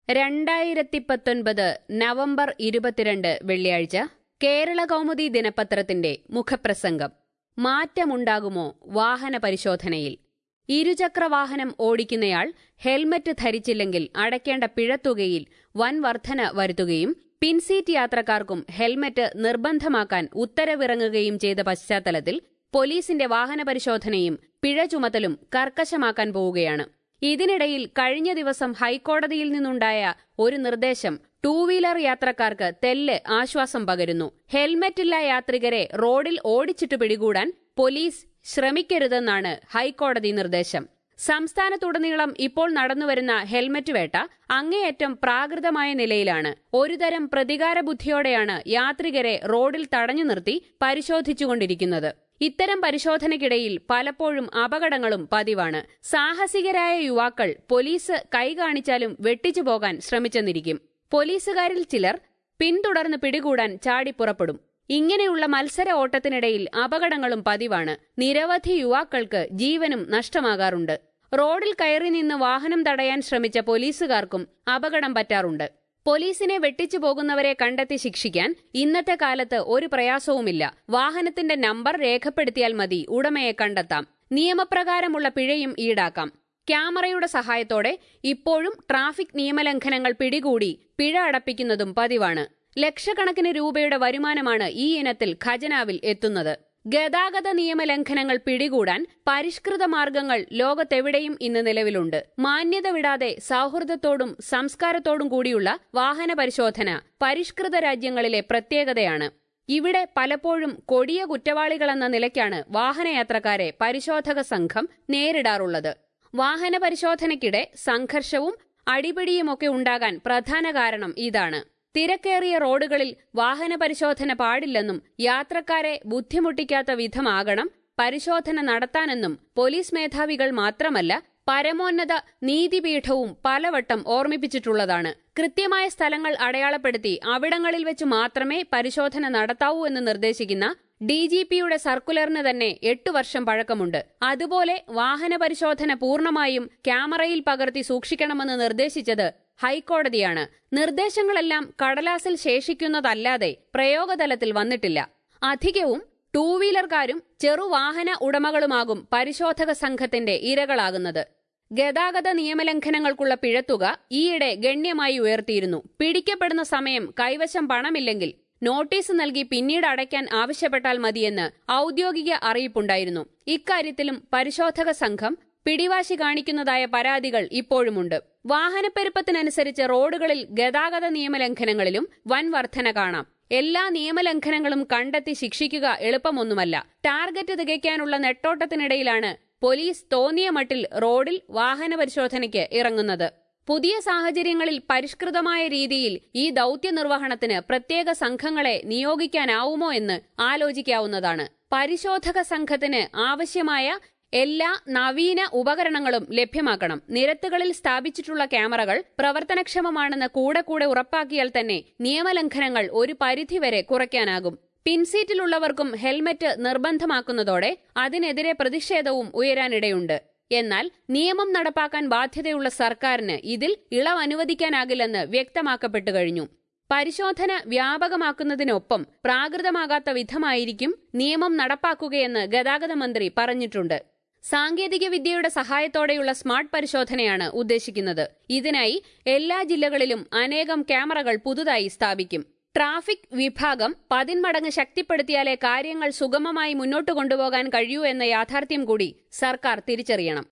രണ്ടായിരത്തി പത്തൊൻപത് നവംബർ ഇരുപത്തിരണ്ട് വെള്ളിയാഴ്ച കേരള കൗമുദി ദിനപത്രത്തിന്റെ മുഖപ്രസംഗം മാറ്റമുണ്ടാകുമോ വാഹന പരിശോധനയിൽ ഇരുചക്ര വാഹനം ഓടിക്കുന്നയാൾ ഹെൽമറ്റ് ധരിച്ചില്ലെങ്കിൽ അടയ്ക്കേണ്ട പിഴത്തുകയിൽ വൻ വർധന വരുത്തുകയും പിൻസീറ്റ് യാത്രക്കാർക്കും ഹെൽമറ്റ് നിർബന്ധമാക്കാൻ ഉത്തരവിറങ്ങുകയും ചെയ്ത പശ്ചാത്തലത്തിൽ പോലീസിന്റെ വാഹന പരിശോധനയും പിഴ ചുമത്തലും കർക്കശമാക്കാൻ പോവുകയാണ് ഇതിനിടയിൽ കഴിഞ്ഞ ദിവസം ഹൈക്കോടതിയിൽ നിന്നുണ്ടായ ഒരു നിർദ്ദേശം ടൂ വീലർ യാത്രക്കാർക്ക് തെല്ല് ആശ്വാസം പകരുന്നു ഹെൽമറ്റില്ല യാത്രികരെ റോഡിൽ ഓടിച്ചിട്ട് പിടികൂടാൻ പോലീസ് ശ്രമിക്കരുതെന്നാണ് ഹൈക്കോടതി നിർദ്ദേശം സംസ്ഥാനത്തുടനീളം ഇപ്പോൾ നടന്നുവരുന്ന ഹെൽമറ്റ് വേട്ട അങ്ങേയറ്റം പ്രാകൃതമായ നിലയിലാണ് ഒരുതരം പ്രതികാര ബുദ്ധിയോടെയാണ് യാത്രികരെ റോഡിൽ തടഞ്ഞു നിർത്തി പരിശോധിച്ചുകൊണ്ടിരിക്കുന്നത് ഇത്തരം പരിശോധനയ്ക്കിടയിൽ പലപ്പോഴും അപകടങ്ങളും പതിവാണ് സാഹസികരായ യുവാക്കൾ പോലീസ് കൈകാണിച്ചാലും വെട്ടിച്ചു പോകാൻ ശ്രമിച്ചെന്നിരിക്കും പോലീസുകാരിൽ ചിലർ പിന്തുടർന്ന് പിടികൂടാൻ ചാടിപ്പുറപ്പെടും ഇങ്ങനെയുള്ള മത്സര ഓട്ടത്തിനിടയിൽ അപകടങ്ങളും പതിവാണ് നിരവധി യുവാക്കൾക്ക് ജീവനും നഷ്ടമാകാറുണ്ട് റോഡിൽ കയറി നിന്ന് വാഹനം തടയാൻ ശ്രമിച്ച പോലീസുകാർക്കും അപകടം പറ്റാറുണ്ട് പോലീസിനെ വെട്ടിച്ചു പോകുന്നവരെ കണ്ടെത്തി ശിക്ഷിക്കാൻ ഇന്നത്തെ കാലത്ത് ഒരു പ്രയാസവുമില്ല വാഹനത്തിന്റെ നമ്പർ രേഖപ്പെടുത്തിയാൽ മതി ഉടമയെ കണ്ടെത്താം നിയമപ്രകാരമുള്ള പിഴയും ഈടാക്കാം ക്യാമറയുടെ സഹായത്തോടെ ഇപ്പോഴും ട്രാഫിക് നിയമലംഘനങ്ങൾ പിടികൂടി പിഴ അടപ്പിക്കുന്നതും പതിവാണ് ലക്ഷക്കണക്കിന് രൂപയുടെ വരുമാനമാണ് ഈ ഇനത്തിൽ ഖജനാവിൽ എത്തുന്നത് ഗതാഗത നിയമലംഘനങ്ങൾ പിടികൂടാൻ പരിഷ്കൃത മാർഗങ്ങൾ ലോകത്തെവിടെയും ഇന്ന് നിലവിലുണ്ട് മാന്യത വിടാതെ സൗഹൃദത്തോടും സംസ്കാരത്തോടും കൂടിയുള്ള വാഹന പരിശോധന പരിഷ്കൃത രാജ്യങ്ങളിലെ പ്രത്യേകതയാണ് ഇവിടെ പലപ്പോഴും കൊടിയ കുറ്റവാളികളെന്ന നിലയ്ക്കാണ് വാഹനയാത്രക്കാരെ പരിശോധക സംഘം നേരിടാറുള്ളത് വാഹന പരിശോധനയ്ക്കിടെ സംഘർഷവും അടിപിടിയുമൊക്കെ ഉണ്ടാകാൻ പ്രധാന കാരണം ഇതാണ് തിരക്കേറിയ റോഡുകളിൽ വാഹന പരിശോധന പാടില്ലെന്നും യാത്രക്കാരെ ബുദ്ധിമുട്ടിക്കാത്ത വിധമാകണം പരിശോധന നടത്താനെന്നും പോലീസ് മേധാവികൾ മാത്രമല്ല പരമോന്നത നീതിപീഠവും പലവട്ടം ഓർമ്മിപ്പിച്ചിട്ടുള്ളതാണ് കൃത്യമായ സ്ഥലങ്ങൾ അടയാളപ്പെടുത്തി അവിടങ്ങളിൽ വെച്ച് മാത്രമേ പരിശോധന നടത്താവൂ എന്ന് നിർദ്ദേശിക്കുന്ന ഡി ജി പിയുടെ സർക്കുലറിന് തന്നെ എട്ടു വർഷം പഴക്കമുണ്ട് അതുപോലെ വാഹന പരിശോധന പൂർണ്ണമായും ക്യാമറയിൽ പകർത്തി സൂക്ഷിക്കണമെന്ന് നിർദ്ദേശിച്ചത് ഹൈക്കോടതിയാണ് നിർദ്ദേശങ്ങളെല്ലാം കടലാസിൽ ശേഷിക്കുന്നതല്ലാതെ പ്രയോഗതലത്തിൽ വന്നിട്ടില്ല അധികവും ടൂ വീലർക്കാരും ചെറുവാഹന ഉടമകളുമാകും പരിശോധക സംഘത്തിന്റെ ഇരകളാകുന്നത് ഗതാഗത നിയമലംഘനങ്ങൾക്കുള്ള പിഴത്തുക ഈയിടെ ഗണ്യമായി ഉയർത്തിയിരുന്നു പിടിക്കപ്പെടുന്ന സമയം കൈവശം പണമില്ലെങ്കിൽ നോട്ടീസ് നൽകി പിന്നീട് അടയ്ക്കാൻ ആവശ്യപ്പെട്ടാൽ മതിയെന്ന് ഔദ്യോഗിക അറിയിപ്പുണ്ടായിരുന്നു ഇക്കാര്യത്തിലും പരിശോധക സംഘം പിടിവാശി കാണിക്കുന്നതായ പരാതികൾ ഇപ്പോഴുമുണ്ട് വാഹനപ്പെരുപ്പത്തിനനുസരിച്ച് റോഡുകളിൽ ഗതാഗത നിയമലംഘനങ്ങളിലും വൻ വർധന കാണാം എല്ലാ നിയമലംഘനങ്ങളും കണ്ടെത്തി ശിക്ഷിക്കുക എളുപ്പമൊന്നുമല്ല ടാർഗറ്റ് തികയ്ക്കാനുള്ള നെട്ടോട്ടത്തിനിടയിലാണ് പോലീസ് തോന്നിയ മട്ടിൽ റോഡിൽ വാഹന പരിശോധനയ്ക്ക് ഇറങ്ങുന്നത് പുതിയ സാഹചര്യങ്ങളിൽ പരിഷ്കൃതമായ രീതിയിൽ ഈ ദൌത്യ നിർവഹണത്തിന് പ്രത്യേക സംഘങ്ങളെ നിയോഗിക്കാനാവുമോ എന്ന് ആലോചിക്കാവുന്നതാണ് പരിശോധക സംഘത്തിന് ആവശ്യമായ എല്ലാ നവീന ഉപകരണങ്ങളും ലഭ്യമാക്കണം നിരത്തുകളിൽ സ്ഥാപിച്ചിട്ടുള്ള ക്യാമറകൾ പ്രവർത്തനക്ഷമമാണെന്ന് കൂടെ കൂടെ ഉറപ്പാക്കിയാൽ തന്നെ നിയമലംഘനങ്ങൾ ഒരു പരിധിവരെ കുറയ്ക്കാനാകും പിൻസീറ്റിലുള്ളവർക്കും ഹെൽമറ്റ് നിർബന്ധമാക്കുന്നതോടെ അതിനെതിരെ പ്രതിഷേധവും ഉയരാനിടയുണ്ട് എന്നാൽ നിയമം നടപ്പാക്കാൻ ബാധ്യതയുള്ള സർക്കാരിന് ഇതിൽ ഇളവ് അനുവദിക്കാനാകില്ലെന്ന് വ്യക്തമാക്കപ്പെട്ടു കഴിഞ്ഞു പരിശോധന വ്യാപകമാക്കുന്നതിനൊപ്പം പ്രാകൃതമാകാത്ത വിധമായിരിക്കും നിയമം നടപ്പാക്കുകയെന്ന് ഗതാഗത മന്ത്രി പറഞ്ഞിട്ടുണ്ട് സാങ്കേതിക വിദ്യയുടെ സഹായത്തോടെയുള്ള സ്മാർട്ട് പരിശോധനയാണ് ഉദ്ദേശിക്കുന്നത് ഇതിനായി എല്ലാ ജില്ലകളിലും അനേകം ക്യാമറകൾ പുതുതായി സ്ഥാപിക്കും ട്രാഫിക് വിഭാഗം പതിന്മടങ്ങ് ശക്തിപ്പെടുത്തിയാലേ കാര്യങ്ങൾ സുഗമമായി മുന്നോട്ട് കൊണ്ടുപോകാൻ കഴിയൂ എന്ന യാഥാർത്ഥ്യം കൂടി സർക്കാർ തിരിച്ചറിയണം